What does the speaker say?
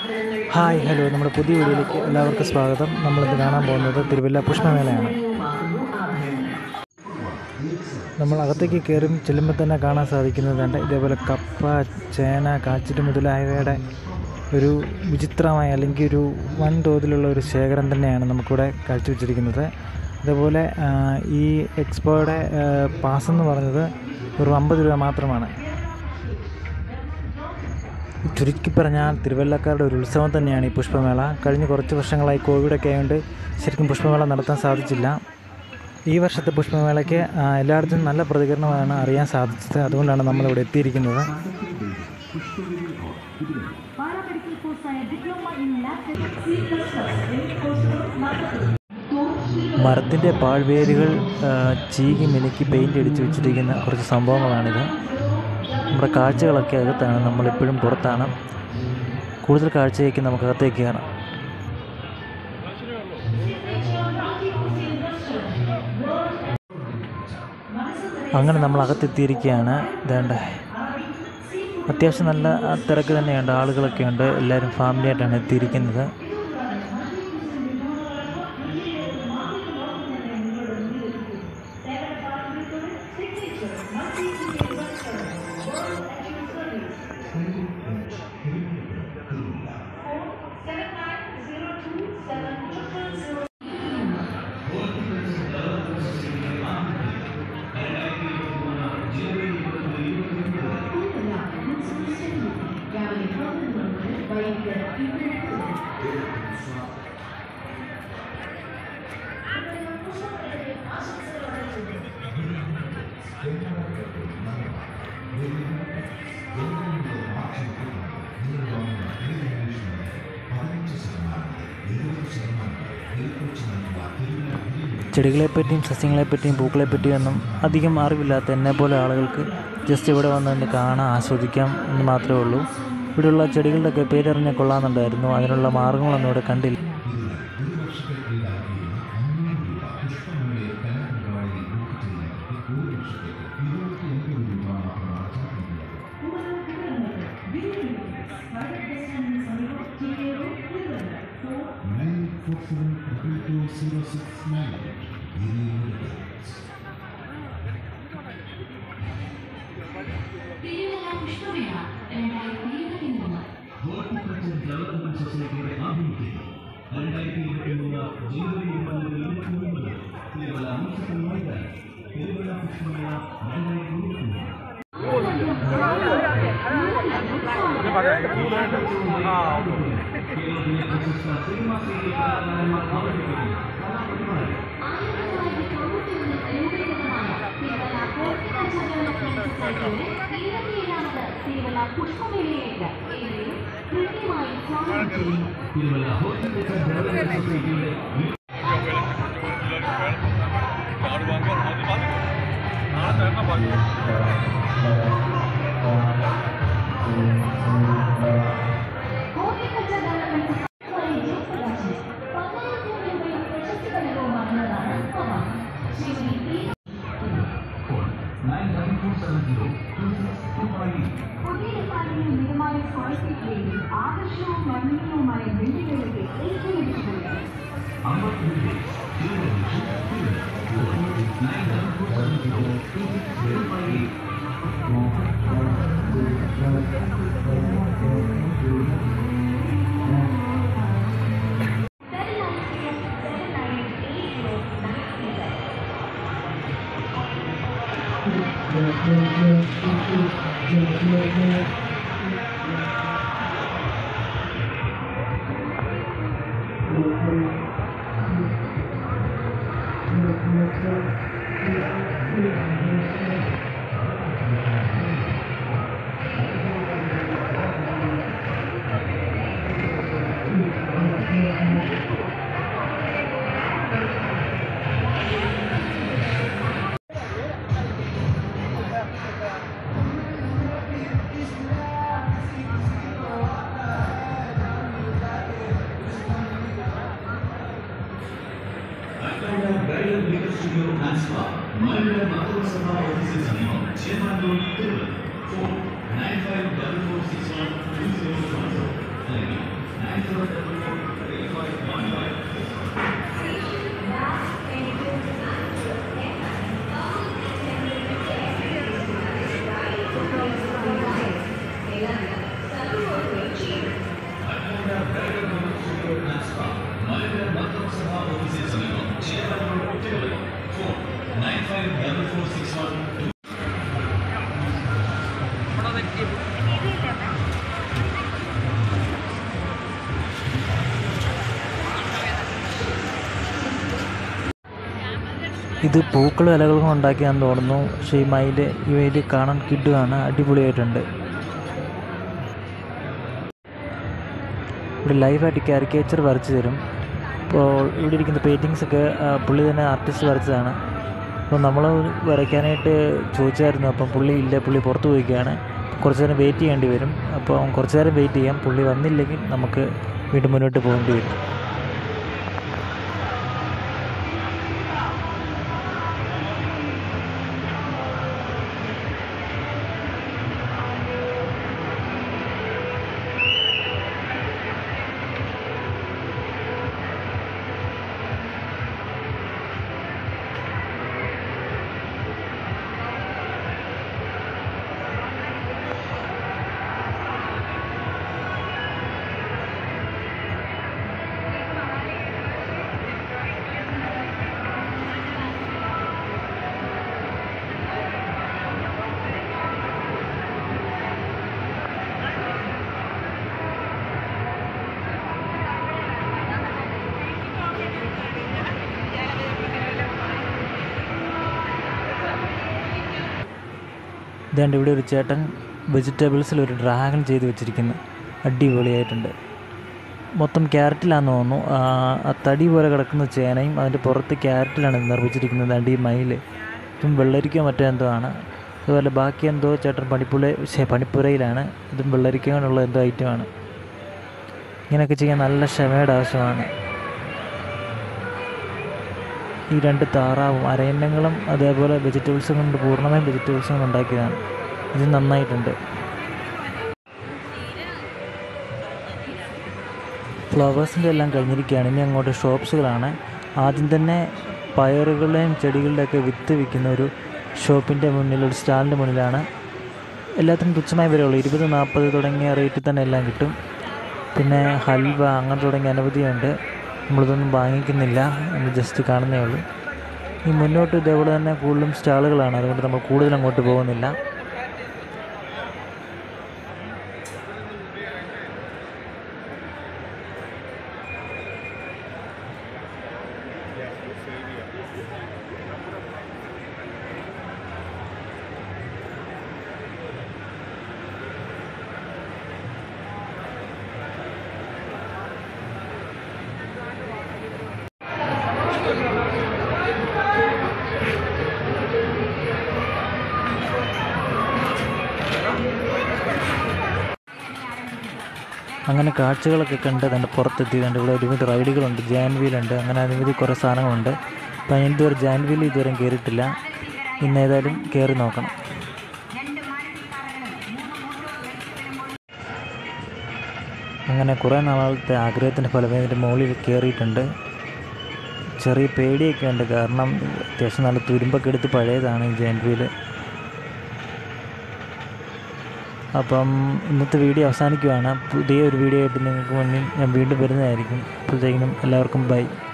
Hi hello നമ്മുടെ പുതിയ വീഡിയോയിലേക്ക് എല്ലാവർക്കും സ്വാഗതം നമ്മളിന്ന് കാണാൻ പോകുന്നത് തിരുവല്ല പുഷ്പമേളയാണ് നമ്മൾ അകത്തേക്ക് കയറി ചെല്ലുമ്പോൾ തന്നെ കാണാൻ സാധിക്കുന്നത് ഉണ്ട് ഇതേപോലെ കപ്പ ചേന കാച്ചിട്ട് മുതലായവയുടെ ഒരു വിചിത്രമായ അല്ലെങ്കിൽ ഒരു വൻതോതിലുള്ള ഒരു ശേഖരം തന്നെയാണ് നമുക്കിവിടെ കാഴ്ചവെച്ചിരിക്കുന്നത് അതേപോലെ ആ, ഈ എക്സ്പോയുടെ പാസ് എന്ന് പറഞ്ഞത് ഒരു അമ്പത് രൂപ മാത്രമാണ് ചുരുക്കി പറഞ്ഞാൽ തിരുവല്ലക്കാരുടെ ഒരു ഉത്സവം തന്നെയാണ് ഈ പുഷ്പമേള കഴിഞ്ഞ കുറച്ച് വർഷങ്ങളായി കോവിഡൊക്കെ ആയതുകൊണ്ട് ശരിക്കും പുഷ്പമേള നടത്താൻ സാധിച്ചില്ല ഈ വർഷത്തെ പുഷ്പമേളയ്ക്ക് ആ, എല്ലായിടത്തും നല്ല പ്രതികരണമാണ് അറിയാൻ സാധിച്ചത് അതുകൊണ്ടാണ് നമ്മളിവിടെ എത്തിയിരിക്കുന്നത് Paramedical course ആയ Diploma in Lab Techniques C++ എന്നീ കോഴ്സുകൾ നടത്തുന്നു. മരത്തിൻ്റെ പാഴ്വേരുകൾ ആ, ചീകി മിനുക്കി പെയിൻ്റ് അടിച്ച് വെച്ചിരിക്കുന്ന കുറച്ച് സംഭവങ്ങളാണിത് നമ്മുടെ കാഴ്ചകളൊക്കെ അകത്താണ് നമ്മളെപ്പോഴും പുറത്താണ് കൂടുതൽ കാഴ്ചയ്ക്ക് നമുക്ക് അകത്തേക്ക് കയറാം അങ്ങനെ നമ്മൾ അകത്തെത്തിയിരിക്കുകയാണ് ഇതേണ്ട അത്യാവശ്യം നല്ല തിരക്ക് തന്നെയുണ്ട് ആളുകളൊക്കെ ഉണ്ട് എല്ലാവരും ഫാമിലി ആയിട്ടാണ് എത്തിയിരിക്കുന്നത് ചെടികളെപ്പറ്റിയും സസ്യങ്ങളെപ്പറ്റിയും പൂക്കളെപ്പറ്റിയും ഒന്നും അധികം അറിവില്ലാത്ത എന്നെപ്പോലെ ആളുകൾക്ക് ജസ്റ്റ് ഇവിടെ വന്നുകൊണ്ട് കാണാൻ ആസ്വദിക്കാം എന്ന് മാത്രമേ ഉള്ളൂ ഇവിടെയുള്ള ചെടികളുടെയൊക്കെ പേരറിഞ്ഞാൽ കൊള്ളാമെന്നുണ്ടായിരുന്നു അതിനുള്ള മാർഗങ്ങളൊന്നും ഇവിടെ കണ്ടില്ല തിരുവല്ല പുഷ്പമേള രണ്ടായിരത്തി ഇരുപത്തിമൂന്ന് തിരുവല്ല പുഷ്പമേളയിലേക്ക് ഏവരെയും കൃത്യമായി സ്വാഗതം ചെയ്യുന്നു ഹോർട്ടിക്കൾച്ചർ ഡെവലപ്മെന്റ് സൊസൈറ്റി ജയപ്രകാശ് പതിനായിരം രൂപയും പ്രശസ്തി ഫലകവും വാങ്ങുന്നതാണ് പവ ശ്രീമതി പി പുതിയ ഡിസൈനിലും മിതമായ ക്വാളിറ്റിയിലെയും ആകർഷകവും വർണ്ണീയവുമായ ബിൽഡിങ്ങുകളുടെ ഏറ്റവും ഇഷ്ടപ്പെട്ട nine five double four six one two zero one zero അല്ലെങ്കിൽ ഇത് പൂക്കളും ഇലകളും ഉണ്ടാക്കിയാന്ന് തോന്നുന്നു പക്ഷേ ഈ മയിൽ ഈ മയിൽ കാണാൻ കിഡുവാണ് അടിപൊളിയായിട്ടുണ്ട് ഇവിടെ ലൈവായിട്ട് കാരിക്കേച്ചർ വരച്ചു തരും ഇപ്പോൾ ഇവിടെ ഇരിക്കുന്ന പെയിൻറ്റിങ്സ് ഒക്കെ ആ, പുള്ളി തന്നെ ആർട്ടിസ്റ്റ് വരച്ചതാണ് അപ്പോൾ നമ്മൾ വരയ്ക്കാനായിട്ട് ചോദിച്ചായിരുന്നു അപ്പം പുള്ളി ഇല്ല പുള്ളി പുറത്ത് പോയിക്കുകയാണ് കുറച്ച് നേരം വെയിറ്റ് ചെയ്യേണ്ടി വരും അപ്പോൾ കുറച്ച് നേരം വെയിറ്റ് ചെയ്യാം പുള്ളി വന്നില്ലെങ്കിൽ നമുക്ക് വീണ്ടും മുന്നോട്ട് പോകേണ്ടി വരും ഇതാണ്ട് ഇവിടെ ഒരു ചേട്ടൻ വെജിറ്റബിൾസിൽ ഒരു ഡ്രാഗൺ ചെയ്ത് വെച്ചിരിക്കുന്നു അടിപൊളിയായിട്ടുണ്ട് മൊത്തം ക്യാരറ്റിലാന്ന് തോന്നുന്നു ആ ആ തടി പോലെ കിടക്കുന്ന ചേനയും അതിൻ്റെ പുറത്ത് ക്യാരറ്റിലാണ് നിർമ്മിച്ചിരിക്കുന്നത് അടി മയിൽ ഇതും വെള്ളരിക്കോ മറ്റോ എന്തോ ആണ് അതുപോലെ ബാക്കി എന്തോ ചേട്ടൻ പണിപ്പുല ശ്ശെ, പണിപ്പുരയിലാണ് ഇതും വെള്ളരിക്ക കൊണ്ടുള്ള എന്തോ ഐറ്റമാണ് ഇങ്ങനെയൊക്കെ ചെയ്യാൻ നല്ല ക്ഷമയുടെ ആവശ്യമാണ് ഈ രണ്ട് താറാവും അരയന്നങ്ങളും അതേപോലെ വെജിറ്റബിൾസും കൊണ്ട് പൂർണ്ണമായും വെജിറ്റബിൾസും കൊണ്ട് ഉണ്ടാക്കിയതാണ് ഇത് നന്നായിട്ടുണ്ട് ഫ്ലവേഴ്സിൻ്റെ എല്ലാം കഴിഞ്ഞിരിക്കുകയാണ് ഇനി അങ്ങോട്ട് ഷോപ്സുകളാണ് ആദ്യം തന്നെ പയറുകളുടെയും ചെടികളുടെയൊക്കെ വിത്ത് വിൽക്കുന്ന ഒരു ഷോപ്പിൻ്റെ മുന്നിൽ ഒരു സ്റ്റാളിൻ്റെ മുന്നിലാണ് എല്ലാത്തിനും തുച്ഛമായി വിലയുള്ളൂ ഇരുപത് നാൽപ്പത് തുടങ്ങിയ റേറ്റിൽ തന്നെ എല്ലാം കിട്ടും പിന്നെ ഹൽവ അങ്ങനെ തുടങ്ങിയ അനവധിയുണ്ട് നമ്മളിതൊന്നും വാങ്ങിക്കുന്നില്ല എന്ന് ജസ്റ്റ് കാണുന്നേ ഉള്ളൂ ഈ മുന്നോട്ട് ഇതേപോലെ തന്നെ കൂടുതലും സ്റ്റാളുകളാണ് അതുകൊണ്ട് നമ്മൾ കൂടുതൽ അങ്ങോട്ട് പോകുന്നില്ല അങ്ങനെ കാഴ്ചകളൊക്കെ കണ്ട് അതിൻ്റെ പുറത്തെത്തി അതിൻ്റെ ഇവിടെ ഒരുവിധ റൈഡുകളുണ്ട് ജാൻവീലുണ്ട് അങ്ങനെ അനവധി കുറേ സാധനങ്ങളുണ്ട് അപ്പം ഞാൻ ഇതുവരെ ജാൻവീൽ ഇതുവരെ കയറിയിട്ടില്ല ഇന്ന് ഏതായാലും കയറി നോക്കണം അങ്ങനെ കുറേ നാളത്തെ ആഗ്രഹത്തിൻ്റെ ഫലമായി ഇതിൻ്റെ മുകളിൽ കയറിയിട്ടുണ്ട് ചെറിയ പേടിയൊക്കെ ഉണ്ട് കാരണം അത്യാവശ്യം നല്ല തുരുമ്പൊക്കെ എടുത്ത് പഴയതാണ് ഈ ജാൻവീൽ അപ്പം ഇന്നത്തെ വീഡിയോ അവസാനിക്കുവാണ് പുതിയ ഒരു വീഡിയോ ആയിട്ട് നിങ്ങൾക്ക് മുന്നിൽ ഞാൻ വീണ്ടും വരുന്നതായിരിക്കും അപ്പോഴത്തേക്കിനും എല്ലാവർക്കും ബൈ